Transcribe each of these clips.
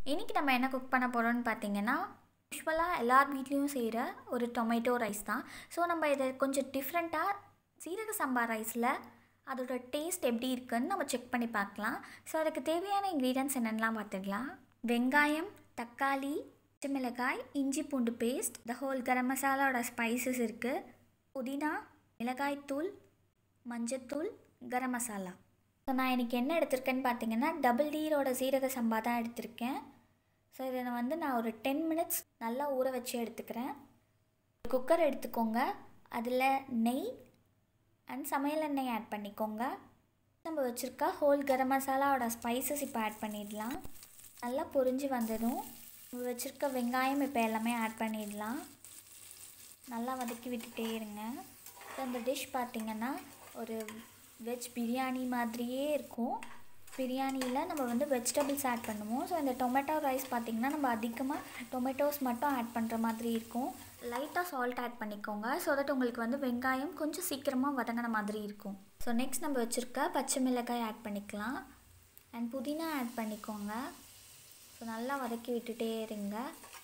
இன்றைக்கி நம்ம என்ன குக் பண்ண போகிறோம்னு பார்த்தீங்கன்னா யூஸ்வலாக எல்லார் வீட்லேயும் செய்கிற ஒரு டொமேட்டோ ரைஸ் தான் ஸோ நம்ம இதை கொஞ்சம் டிஃப்ரெண்ட்டாக சீரக சம்பா ரைஸில் அதோட டேஸ்ட் எப்படி இருக்குன்னு நம்ம செக் பண்ணி பார்க்கலாம் ஸோ அதுக்கு தேவையான இன்க்ரீடியன்ஸ் என்னென்னலாம் பார்த்துக்கலாம் வெங்காயம் தக்காளி பச்சை மிளகாய் இஞ்சி பூண்டு பேஸ்ட் த ஹோல் கரம் மசாலாவோட ஸ்பைசஸ் இருக்குது புதினா மிளகாய்த்தூள் மஞ்சத்தூள் கரம் மசாலா ஸோ நான் இன்றைக்கி என்ன எடுத்திருக்கேன்னு பார்த்தீங்கன்னா டபுள் டீரோட சீரக சம்பா தான் எடுத்திருக்கேன் ஸோ இதை நான் வந்து நான் ஒரு டென் மினிட்ஸ் நல்லா ஊற வச்சு எடுத்துக்கிறேன் குக்கர் எடுத்துக்கோங்க அதில் நெய் அண்ட் சமையல் எண்ணெய் ஆட் பண்ணிக்கோங்க நம்ம வச்சுருக்க ஹோல் கரம் மசாலாவோட ஸ்பைசஸ் இப்போ ஆட் பண்ணிடலாம் நல்லா பொரிஞ்சு வந்ததும் நம்ம வச்சுருக்க வெங்காயம் இப்போ எல்லாமே ஆட் பண்ணிடலாம் நல்லா வதக்கி விட்டுட்டே இருங்க ஸோ இந்த டிஷ் பார்த்திங்கன்னா ஒரு வெஜ் பிரியாணி மாதிரியே இருக்கும் பிரியாணியில் நம்ம வந்து வெஜிடபிள்ஸ் ஆட் பண்ணுவோம் ஸோ இந்த டொமேட்டோ ரைஸ் பார்த்திங்கன்னா நம்ம அதிகமாக டொமேட்டோஸ் மட்டும் ஆட் பண்ணுற மாதிரி இருக்கும் லைட்டாக சால்ட் ஆட் பண்ணிக்கோங்க ஸோ தட் உங்களுக்கு வந்து வெங்காயம் கொஞ்சம் சீக்கிரமாக வதங்கின மாதிரி இருக்கும் ஸோ நெக்ஸ்ட் நம்ம வச்சுருக்க பச்சை மிளகாய் ஆட் பண்ணிக்கலாம் அண்ட் புதினா ஆட் பண்ணிக்கோங்க ஸோ நல்லா வதக்கி விட்டுட்டே இருங்க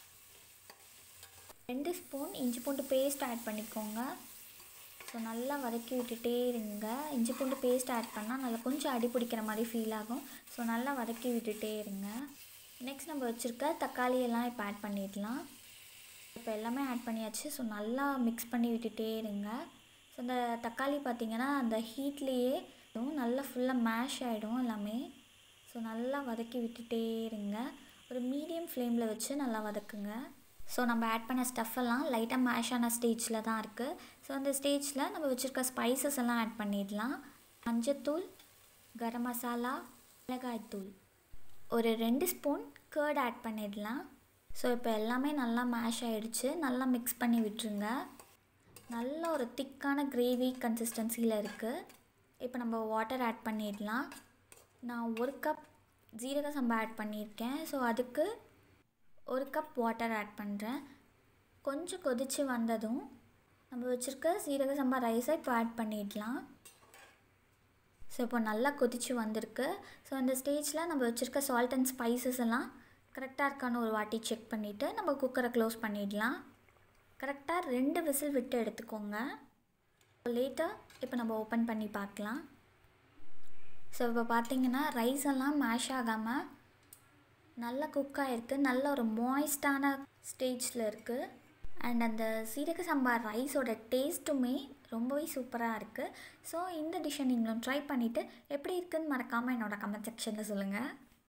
ரெண்டு ஸ்பூன் இஞ்சி பூண்டு பேஸ்ட் ஆட் பண்ணிக்கோங்க ஸோ நல்லா வதக்கி விட்டுட்டே இருங்க இஞ்சி பூண்டு பேஸ்ட் ஆட் பண்ணால் நல்லா கொஞ்சம் அடி பிடிக்கிற மாதிரி ஃபீல் ஆகும் ஸோ நல்லா வதக்கி விட்டுட்டே இருங்க நெக்ஸ்ட் நம்ம வச்சுருக்க தக்காளி எல்லாம் இப்போ ஆட் பண்ணிடலாம் இப்போ எல்லாமே ஆட் பண்ணியாச்சு ஸோ நல்லா மிக்ஸ் பண்ணி விட்டுட்டே இருங்க ஸோ இந்த தக்காளி பார்த்திங்கன்னா அந்த ஹீட்லேயே நல்லா ஃபுல்லாக மேஷ் ஆகிடும் எல்லாமே ஸோ நல்லா வதக்கி விட்டுட்டே இருங்க ஒரு மீடியம் ஃப்ளேமில் வச்சு நல்லா வதக்குங்க ஸோ நம்ம ஆட் பண்ண ஸ்டஃப் எல்லாம் லைட்டாக மேஷ் ஆன ஸ்டேஜில் தான் இருக்குது ஸோ அந்த ஸ்டேஜில் நம்ம வச்சுருக்க ஸ்பைசஸ் எல்லாம் ஆட் பண்ணிடலாம் மஞ்சத்தூள் கரம் மசாலா மிளகாய்த்தூள் ஒரு ரெண்டு ஸ்பூன் கேர்ட் ஆட் பண்ணிடலாம் ஸோ இப்போ எல்லாமே நல்லா மேஷ் ஆகிடுச்சு நல்லா மிக்ஸ் பண்ணி விட்டுருங்க நல்ல ஒரு திக்கான கிரேவி கன்சிஸ்டன்சியில் இருக்குது இப்போ நம்ம வாட்டர் ஆட் பண்ணிடலாம் நான் ஒரு கப் ஜீரக சம்பா ஆட் பண்ணியிருக்கேன் ஸோ அதுக்கு ஒரு கப் வாட்டர் ஆட் பண்ணுறேன் கொஞ்சம் கொதித்து வந்ததும் நம்ம வச்சுருக்க சீரக சம்பா ரைஸை இப்போ ஆட் பண்ணிடலாம் ஸோ இப்போ நல்லா கொதித்து வந்திருக்கு ஸோ அந்த ஸ்டேஜில் நம்ம வச்சுருக்க சால்ட் அண்ட் ஸ்பைசஸ் எல்லாம் கரெக்டாக இருக்கான்னு ஒரு வாட்டி செக் பண்ணிவிட்டு நம்ம குக்கரை க்ளோஸ் பண்ணிடலாம் கரெக்டாக ரெண்டு விசில் விட்டு எடுத்துக்கோங்க லேட்டாக இப்போ நம்ம ஓப்பன் பண்ணி பார்க்கலாம் ஸோ இப்போ பார்த்தீங்கன்னா ரைஸ் எல்லாம் மேஷ் ஆகாமல் நல்லா குக் ஆகிருக்கு நல்ல ஒரு மாய்ஸ்டான ஸ்டேஜில் இருக்குது அண்ட் அந்த சீரக சம்பா ரைஸோட டேஸ்ட்டுமே ரொம்பவே சூப்பராக இருக்குது ஸோ இந்த டிஷ்ஷை நீங்களும் ட்ரை பண்ணிவிட்டு எப்படி இருக்குதுன்னு மறக்காமல் என்னோடய கமெண்ட் செக்ஷனில் சொல்லுங்கள்